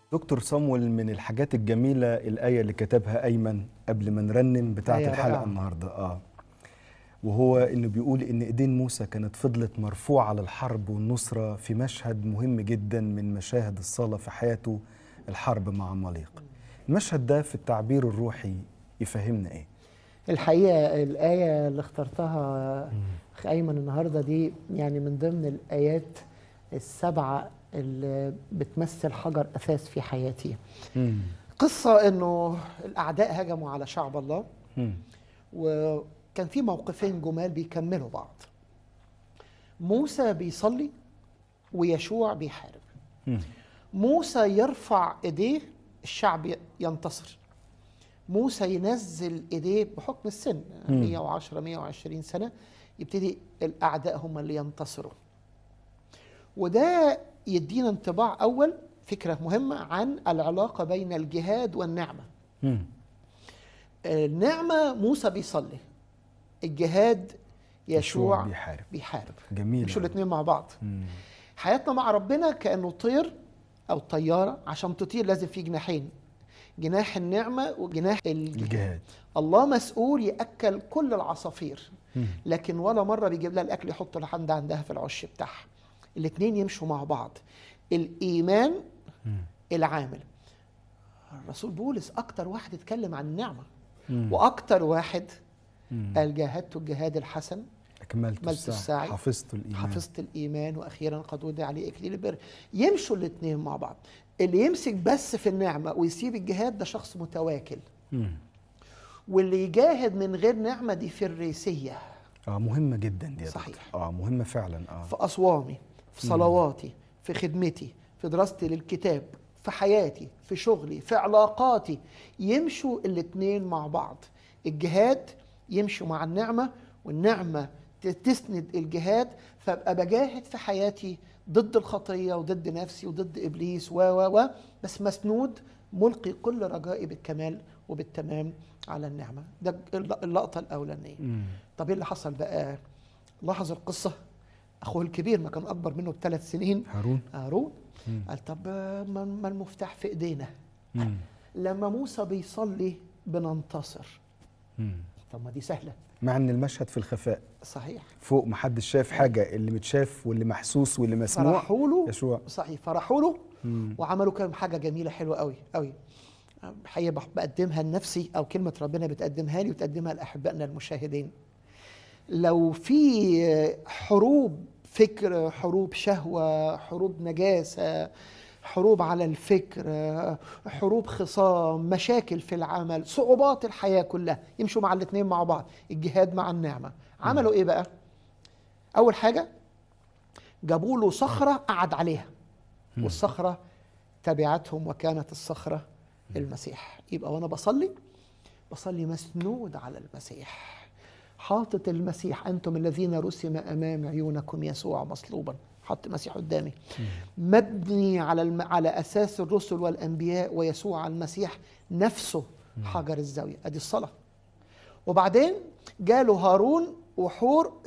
دكتور صامويل من الحاجات الجميلة الآية اللي كتبها أيمن قبل ما نرنم بتاعة آية الحلقة رائعة. النهاردة آه وهو إنه بيقول إن إيدين موسى كانت فضلت مرفوعة للحرب والنصرة في مشهد مهم جدا من مشاهد الصلاة في حياته الحرب مع عماليق المشهد ده في التعبير الروحي يفهمنا إيه؟ الحقيقة الآية اللي اخترتها أخ أيمن النهاردة دي يعني من ضمن الآيات السبعة اللي بتمثل حجر أساس في حياتي مم. قصة إنه الأعداء هجموا على شعب الله مم. وكان في موقفين جمال بيكملوا بعض موسى بيصلي ويشوع بيحارب مم. موسى يرفع ايديه الشعب ي- ينتصر موسى ينزل ايديه بحكم السن مم. 110 120 سنه يبتدي الاعداء هم اللي ينتصروا وده يدينا انطباع اول فكره مهمه عن العلاقه بين الجهاد والنعمه مم. النعمه موسى بيصلي الجهاد يشوع بيحارب بيحارب جميل مش أوي. الاثنين مع بعض مم. حياتنا مع ربنا كانه طير او طياره عشان تطير لازم في جناحين جناح النعمه وجناح الجهاد الجهاد الله مسؤول ياكل كل العصافير مم. لكن ولا مره بيجيب لها الاكل يحط الحمد عندها في العش بتاعها الاثنين يمشوا مع بعض الايمان مم. العامل الرسول بولس اكتر واحد اتكلم عن النعمه مم. واكتر واحد مم. قال جاهدت الجهاد الحسن أكملت أكملت السعي السعي. حفظت الإيمان حفظت الايمان واخيرا قد وضع عليه اكليل البر يمشوا الاثنين مع بعض اللي يمسك بس في النعمه ويسيب الجهاد ده شخص متواكل مم. واللي يجاهد من غير نعمه دي فريسيه اه مهمة جدا دي يا صحيح. دكتور. اه مهمة فعلا اه في اصوامي في صلواتي في خدمتي في دراستي للكتاب في حياتي في شغلي في علاقاتي يمشوا الاثنين مع بعض الجهاد يمشوا مع النعمه والنعمه ت- تسند الجهاد فابقى بجاهد في حياتي ضد الخطيه وضد نفسي وضد ابليس و و و بس مسنود ملقي كل رجائي بالكمال وبالتمام على النعمه ده الل- اللقطه الاولانيه مم. طب ايه اللي حصل بقى لاحظ القصه اخوه الكبير ما كان اكبر منه بثلاث سنين هارون هارون مم. قال طب آه، ما ما المفتاح في ايدينا مم. لما موسى بيصلي بننتصر مم. طب ما دي سهله مع ان المشهد في الخفاء صحيح فوق محدش شاف حاجة اللي متشاف واللي محسوس واللي مسموع فرحوا له يشوع صحيح فرحوا له مم. وعملوا كام حاجه جميله حلوه قوي قوي حقيقة بح- بقدمها لنفسي او كلمه ربنا بتقدمها لي وتقدمها لاحبائنا المشاهدين لو في حروب فكر حروب شهوه حروب نجاسه حروب على الفكر حروب خصام مشاكل في العمل صعوبات الحياه كلها يمشوا مع الاثنين مع بعض الجهاد مع النعمه عملوا ايه بقى اول حاجه جابوا له صخره قعد عليها والصخره تبعتهم وكانت الصخره المسيح يبقى وانا بصلي بصلي مسنود على المسيح حاطط المسيح انتم الذين رسم امام عيونكم يسوع مصلوبا حط المسيح قدامي مبني على الم... على اساس الرسل والانبياء ويسوع المسيح نفسه حجر الزاويه ادي الصلاه وبعدين جاله هارون وحور